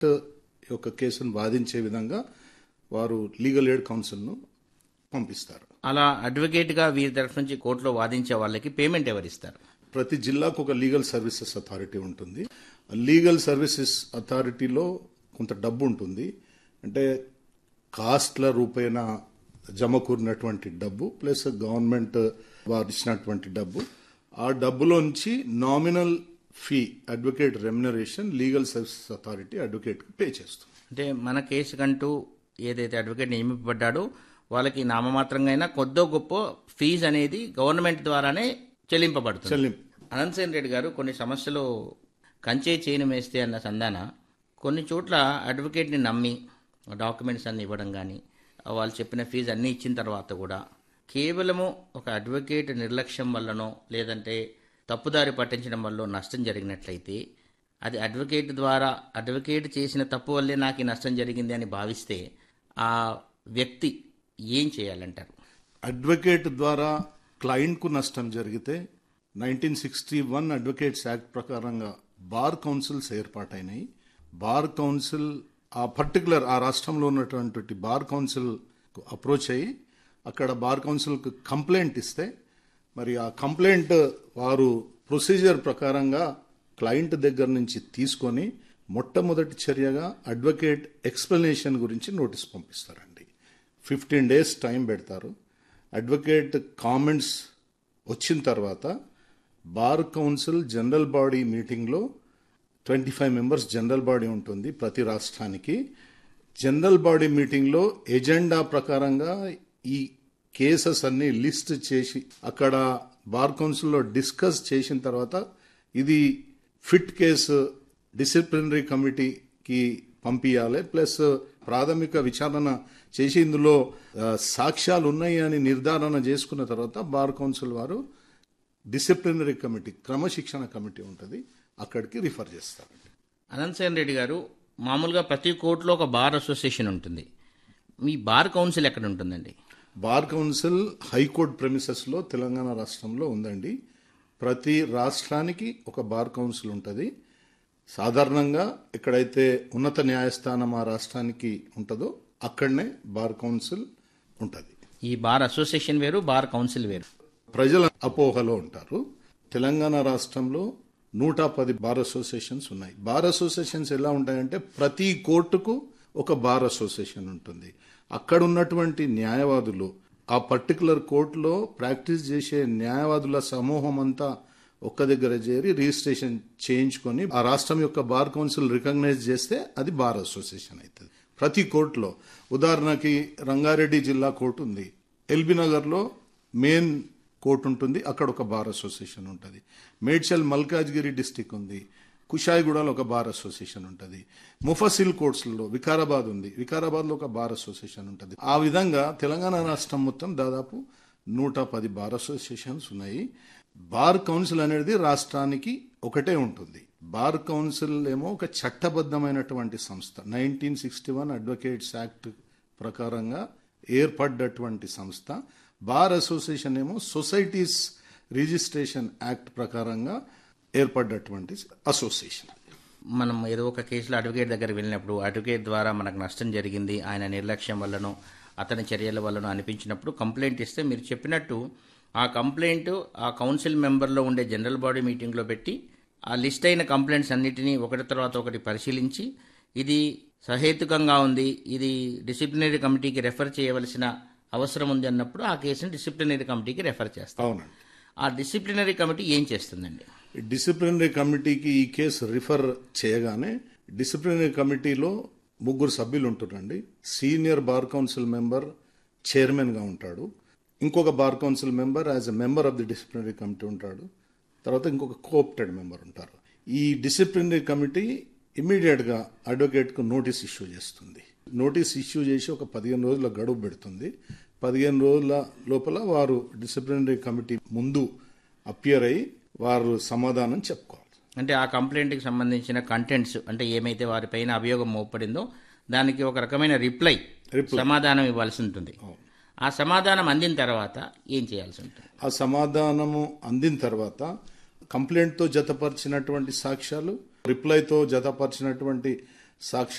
యొక్క కేసును వాదించే విధంగా వారు లీగల్ ఎయిడ్ కౌన్సిల్ను పంపిస్తారు అలా అడ్వకేట్గా వీరి తరఫు నుంచి కోర్టులో వాదించే వాళ్ళకి పేమెంట్ ఎవరిస్తారు ప్రతి జిల్లాకు ఒక లీగల్ సర్వీసెస్ అథారిటీ ఉంటుంది లీగల్ సర్వీసెస్ అథారిటీలో కొంత డబ్బు ఉంటుంది అంటే కాస్ట్ల రూపేణ జమకూరినటువంటి డబ్బు ప్లస్ గవర్నమెంట్ వారు ఇచ్చినటువంటి డబ్బు ఆ డబ్బులోంచి nominal fee advocate remuneration legal services authority అడ్వకేట్కి పే చేస్తుంది అంటే మన కేసుకంటూ ఏదైతే అడ్వకేట్ నియమింపబడ్డాడో వాళ్ళకి నామమాత్రంగా అయినా కొద్దో గొప్ప ఫీజు అనేది గవర్నమెంట్ ద్వారానే చెల్లింపబడుతుంది చెల్లింపు అనంతసేన్ రెడ్డి గారు కొన్ని సమస్యలు కంచే చేయను వేస్తే అన్న సందాన కొన్ని చోట్ల అడ్వకేట్ని నమ్మి డాక్యుమెంట్స్ అన్ని ఇవ్వడం కానీ వాళ్ళు చెప్పిన ఫీజు అన్నీ ఇచ్చిన తర్వాత కూడా కేవలము ఒక అడ్వకేట్ నిర్లక్ష్యం వల్లనో లేదంటే తప్పుదారి పట్టించడం వల్ల నష్టం జరిగినట్లయితే అది అడ్వకేట్ ద్వారా అడ్వకేట్ చేసిన తప్పు వల్లే నాకు ఈ నష్టం జరిగింది అని భావిస్తే ఆ వ్యక్తి ఏం చేయాలంటారు అడ్వకేట్ ద్వారా క్లయింట్కు నష్టం జరిగితే nineteen sixty one advocates act ప్రకారంగా బార్ కౌన్సిల్స్ ఏర్పాటైనాయి బార్ కౌన్సిల్ ఆ పర్టికులర్ ఆ రాష్ట్రంలో ఉన్నటువంటి బార్ కౌన్సిల్ అప్రోచ్ అయ్యి అక్కడ బార్ కౌన్సిల్కు కంప్లైంట్ ఇస్తే మరి ఆ కంప్లైంట్ వారు ప్రొసీజర్ ప్రకారంగా క్లయింట్ దగ్గర నుంచి తీసుకొని మొట్టమొదటి చర్యగా అడ్వకేట్ ఎక్స్ప్లెనేషన్ గురించి నోటీస్ పంపిస్తారండి ఫిఫ్టీన్ డేస్ టైం పెడతారు అడ్వకేట్ కామెంట్స్ వచ్చిన తర్వాత బార్ కౌన్సిల్ జనరల్ బాడీ మీటింగ్లో twenty five members general body ఉంటుంది ప్రతి రాష్ట్రానికి జనరల్ బాడీ మీటింగ్లో ఎజెండా ప్రకారంగా ఈ కేసెస్ అన్ని లిస్ట్ చేసి అక్కడ బార్ కౌన్సిల్లో డిస్కస్ చేసిన తర్వాత ఇది ఫిట్ కేసు డిసిప్లినరీ కమిటీకి పంపించాలి ప్లస్ ప్రాథమిక విచారణ చేసి ఇందులో ఆ, సాక్ష్యాలు ఉన్నాయి అని నిర్ధారణ చేసుకున్న తర్వాత బార్ కౌన్సిల్ వారు డిసిప్లినరీ కమిటీ క్రమశిక్షణ కమిటీ ఉంటుంది అక్కడికి రిఫర్ చేస్తారండి అనంతసేన్ రెడ్డి గారు మామూలుగా ప్రతి కోర్టులో ఒక బార్ అసోసియేషన్ ఉంటుంది మీ బార్ కౌన్సిల్ ఎక్కడ ఉంటుందండి బార్ కౌన్సిల్ హైకోర్టు ప్రెమిసెస్లో తెలంగాణ రాష్ట్రంలో ఉందండి ప్రతి రాష్ట్రానికి ఒక బార్ కౌన్సిల్ ఉంటుంది సాధారణంగా ఎక్కడైతే ఉన్నత న్యాయస్థానం ఆ రాష్ట్రానికి ఉంటుందో అక్కడనే బార్ కౌన్సిల్ ఉంటుంది ఈ బార్ అసోసియేషన్ వేరు బార్ కౌన్సిల్ వేరు ప్రజల అపోహలో ఉంటారు తెలంగాణ రాష్ట్రంలో నూట పది బార్ అసోసియేషన్స్ ఉన్నాయి బార్ అసోసియేషన్స్ ఎలా ఉంటాయంటే ప్రతి కోర్టుకు ఒక బార్ అసోసియేషన్ ఉంటుంది అక్కడ ఉన్నటువంటి న్యాయవాదులు ఆ పర్టికులర్ కోర్టులో ప్రాక్టీస్ చేసే న్యాయవాదుల సమూహం అంతా ఒక్క దగ్గర చేరి రిజిస్ట్రేషన్ చేయించుకొని ఆ రాష్ట్రం యొక్క బార్ కౌన్సిల్ రికగ్నైజ్ చేస్తే అది బార్ అసోసియేషన్ అవుతుంది ప్రతి కోర్టులో ఉదాహరణకి రంగారెడ్డి జిల్లా కోర్టు ఉంది ఎల్బీ నగర్లో మెయిన్ కోర్టు ఉంటుంది అక్కడ ఒక బార్ అసోసియేషన్ ఉంటుంది మేడ్చల్ మల్కాజ్గిరి డిస్టిక్ ఉంది కుషాయిగూడలో ఒక బార్ అసోసియేషన్ ఉంటుంది ముఫసిల్ కోర్ట్స్లో వికారాబాద్ ఉంది వికారాబాద్లో ఒక బార్ అసోసియేషన్ ఉంటుంది ఆ విధంగా తెలంగాణ రాష్ట్రం మొత్తం దాదాపు నూట పది బార్ అసోసియేషన్స్ ఉన్నాయి బార్ కౌన్సిల్ అనేది రాష్ట్రానికి ఒకటే ఉంటుంది బార్ కౌన్సిల్ ఏమో ఒక చట్టబద్ధమైనటువంటి సంస్థ nineteen sixty one advocates act ప్రకారంగా ఏర్పడ్డటువంటి సంస్థ బార్ అసోసియేషన్ ఏమో సొసైటీస్ రిజిస్ట్రేషన్ యాక్ట్ ప్రకారంగా ఏర్పడ్డటువంటి అసోసియేషన్ మనం ఏదో ఒక కేసులో అడ్వకేట్ దగ్గర వెళ్ళినప్పుడు అడ్వకేట్ ద్వారా మనకు నష్టం జరిగింది ఆయన నిర్లక్ష్యం వల్లనో అతని చర్యల వల్లనో అనిపించినప్పుడు కంప్లైంట్ ఇస్తే మీరు చెప్పినట్టు ఆ కంప్లైంట్ ఆ కౌన్సిల్ మెంబర్లో ఉండే జనరల్ బాడీ మీటింగ్లో పెట్టి ఆ లిస్ట్ అయిన కంప్లైంట్స్ అన్నిటినీ ఒకటి తర్వాత ఒకటి పరిశీలించి ఇది సహేతుకంగా ఉంది ఇది డిసిప్లినరీ కమిటీకి రెఫర్ చేయవలసిన అవసరం ఉంది అన్నప్పుడు ఆ కేసుని డిసిప్లినరీ కమిటీకి రెఫర్ చేస్తాం అవునండి ఆ డిసిప్లినరీ కమిటీ ఏం చేస్తుందండి డిసిప్లినరీ కమిటీకి ఈ కేసు రిఫర్ చేయగానే డిసిప్లినరీ కమిటీలో ముగ్గురు సభ్యులు ఉంటున్నారండి సీనియర్ బార్ కౌన్సిల్ మెంబర్ చైర్మన్గా ఉంటాడు ఇంకొక bar council member as a member of the disciplinary committee ఉంటాడు తర్వాత ఇంకొక కోఆప్టెడ్ మెంబర్ ఉంటారు ఈ డిసిప్లినరీ కమిటీ ఇమీడియట్గా అడ్వకేట్కు నోటీస్ ఇష్యూ చేస్తుంది నోటీస్ ఇష్యూ చేసి ఒక పదిహేను రోజుల గడువు పెడుతుంది పదిహేను రోజుల లోపల వారు డిసిప్లినరీ కమిటీ ముందు అపియర్ అయ్యి వారు సమాధానం చెప్పుకోవాలి అంటే ఆ కంప్లైంట్కి సంబంధించిన కంటెంట్స్ అంటే ఏమైతే వారిపైన అభియోగం మోపడిందో దానికి ఒక రకమైన రిప్లై సమాధానం ఇవ్వాల్సి ఉంటుంది ఆ సమాధానం అందిన తర్వాత ఏం చేయాల్సి ఉంటుంది ఆ సమాధానము అందిన తర్వాత కంప్లైంట్తో జతపరిచినటువంటి సాక్ష్యాలు రిప్లైతో జతపరిచినటువంటి సాక్ష్యం